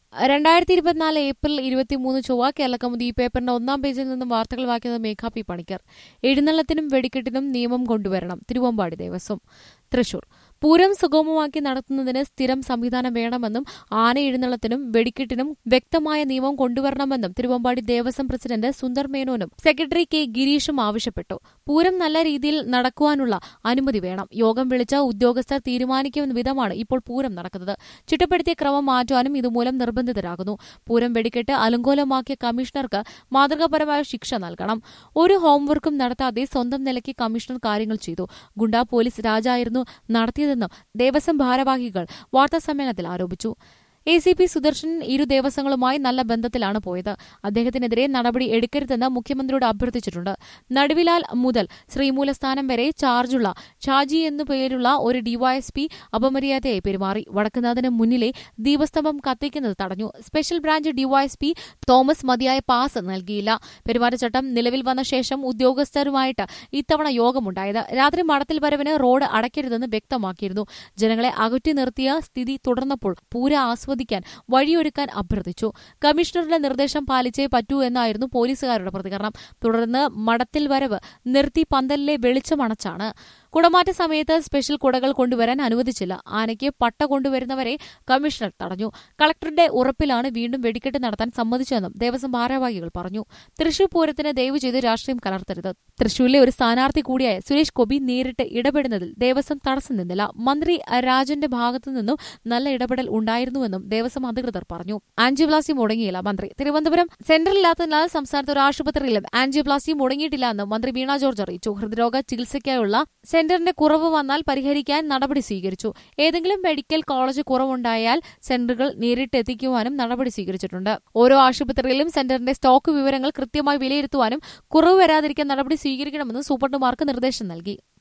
രണ്ടായിരത്തി ഇരുപത്തിനാല് ഏപ്രിൽ ഇരുപത്തിമൂന്ന് ചൊവ്വ കേരളക്കൗമുദി ഈ പേപ്പറിന്റെ ഒന്നാം പേജിൽ നിന്നും വാർത്തകൾ വായിക്കുന്നത് മേഘാ പി പണിക്കർ എഴുന്നള്ളത്തിനും വെടിക്കെട്ടിനും നിയമം കൊണ്ടുവരണം തിരുവമ്പാടി ദേവസ്വം തൃശൂർ പൂരം സുഗമമാക്കി നടത്തുന്നതിന് സ്ഥിരം സംവിധാനം വേണമെന്നും ആന എഴുന്നള്ളത്തിനും വെടിക്കെട്ടിനും വ്യക്തമായ നിയമം കൊണ്ടുവരണമെന്നും തിരുവമ്പാടി ദേവസ്വം പ്രസിഡന്റ് സുന്ദർ മേനോനും സെക്രട്ടറി കെ ഗിരീഷും ആവശ്യപ്പെട്ടു പൂരം നല്ല രീതിയിൽ നടക്കുവാനുള്ള അനുമതി വേണം യോഗം വിളിച്ച ഉദ്യോഗസ്ഥർ തീരുമാനിക്കുന്ന വിധമാണ് ഇപ്പോൾ പൂരം നടക്കുന്നത് ചിട്ടപ്പെടുത്തിയ ക്രമം മാറ്റുവാനും ഇതുമൂലം നിർബന്ധിതരാകുന്നു പൂരം വെടിക്കെട്ട് അലങ്കോലമാക്കിയ കമ്മീഷണർക്ക് മാതൃകാപരമായ ശിക്ഷ നൽകണം ഒരു ഹോംവർക്കും നടത്താതെ സ്വന്തം നിലയ്ക്ക് കമ്മീഷണർ കാര്യങ്ങൾ ചെയ്തു ഗുണ്ടാ പോലീസ് രാജായിരുന്നു നടത്തിയതെന്നും ദേവസ്വം ഭാരവാഹികൾ വാർത്താസമ്മേളനത്തിൽ ആരോപിച്ചു എ സി പി സുദർശൻ ഇരു ദേവസ്വങ്ങളുമായി നല്ല ബന്ധത്തിലാണ് പോയത് അദ്ദേഹത്തിനെതിരെ നടപടി എടുക്കരുതെന്ന് മുഖ്യമന്ത്രിയോട് അഭ്യർത്ഥിച്ചിട്ടുണ്ട് നടുവിലാൽ മുതൽ ശ്രീമൂലസ്ഥാനം വരെ ചാർജുള്ള ഷാജി എന്നു പേരുള്ള ഒരു ഡിവൈഎസ്പി അപമര്യാദയായി പെരുമാറി വടക്കുന്നാഥിന് മുന്നിലെ ദീപസ്തംഭം കത്തിക്കുന്നത് തടഞ്ഞു സ്പെഷ്യൽ ബ്രാഞ്ച് ഡിവൈഎസ്പി തോമസ് മതിയായ പാസ് നൽകിയില്ല പെരുമാറ്റച്ചട്ടം നിലവിൽ വന്ന ശേഷം ഉദ്യോഗസ്ഥരുമായിട്ട് ഇത്തവണ യോഗമുണ്ടായത് രാത്രി മടത്തിൽ വരവിന് റോഡ് അടയ്ക്കരുതെന്ന് വ്യക്തമാക്കിയിരുന്നു ജനങ്ങളെ അകറ്റി നിർത്തിയ സ്ഥിതി തുടർന്നപ്പോൾ പൂര ആസ്വദിക്കാൻ വഴിയൊരുക്കാൻ അഭ്യർത്ഥിച്ചു കമ്മീഷണറുടെ നിർദ്ദേശം പാലിച്ചേ പറ്റൂ എന്നായിരുന്നു പോലീസുകാരുടെ പ്രതികരണം തുടർന്ന് മടത്തിൽ വരവ് നിർത്തി പന്തലിലെ വെളിച്ചമണച്ചാണ് കുടമാറ്റ സമയത്ത് സ്പെഷ്യൽ കുടകൾ കൊണ്ടുവരാൻ അനുവദിച്ചില്ല ആനയ്ക്ക് പട്ട കൊണ്ടുവരുന്നവരെ കമ്മീഷണർ തടഞ്ഞു കളക്ടറുടെ ഉറപ്പിലാണ് വീണ്ടും വെടിക്കെട്ട് നടത്താൻ സമ്മതിച്ചതെന്നും ദേവസ്വം ഭാരവാഹികൾ പറഞ്ഞു തൃശൂർ പൂരത്തിന് ദയവ് ചെയ്ത് രാഷ്ട്രീയം കലർത്തരുത് തൃശൂരിലെ ഒരു സ്ഥാനാർത്ഥി കൂടിയായ സുരേഷ് ഗോപി നേരിട്ട് ഇടപെടുന്നതിൽ ദേവസ്വം തടസ്സം നിന്നില്ല മന്ത്രി രാജന്റെ ഭാഗത്തു നിന്നും നല്ല ഇടപെടൽ ഉണ്ടായിരുന്നുവെന്നും ദേവസ്വം അധികൃതർ പറഞ്ഞു ആൻജിയോപ്ലാസ്റ്റി മുടങ്ങിയില്ല മന്ത്രി തിരുവനന്തപുരം സെന്ററില്ലാത്തതിനാൽ സംസ്ഥാനത്ത് ഒരു ആശുപത്രിയിലും ആൻജിയോപ്ലാസ്റ്റി മുടങ്ങിയിട്ടില്ല എന്ന് മന്ത്രി വീണ ജോർജ് അറിയിച്ചു ഹൃദ്രോഗ ചികിത്സയ്ക്കായുള്ള സെന്ററിന്റെ കുറവ് വന്നാൽ പരിഹരിക്കാൻ നടപടി സ്വീകരിച്ചു ഏതെങ്കിലും മെഡിക്കൽ കോളേജ് കുറവുണ്ടായാൽ സെന്ററുകൾ നേരിട്ട് എത്തിക്കുവാനും നടപടി സ്വീകരിച്ചിട്ടുണ്ട് ഓരോ ആശുപത്രിയിലും സെന്ററിന്റെ സ്റ്റോക്ക് വിവരങ്ങൾ കൃത്യമായി വിലയിരുത്തുവാനും കുറവ് വരാതിരിക്കാൻ നടപടി സ്വീകരിക്കണമെന്നും സൂപ്രണ്ടുമാർക്ക് നിർദ്ദേശം നൽകി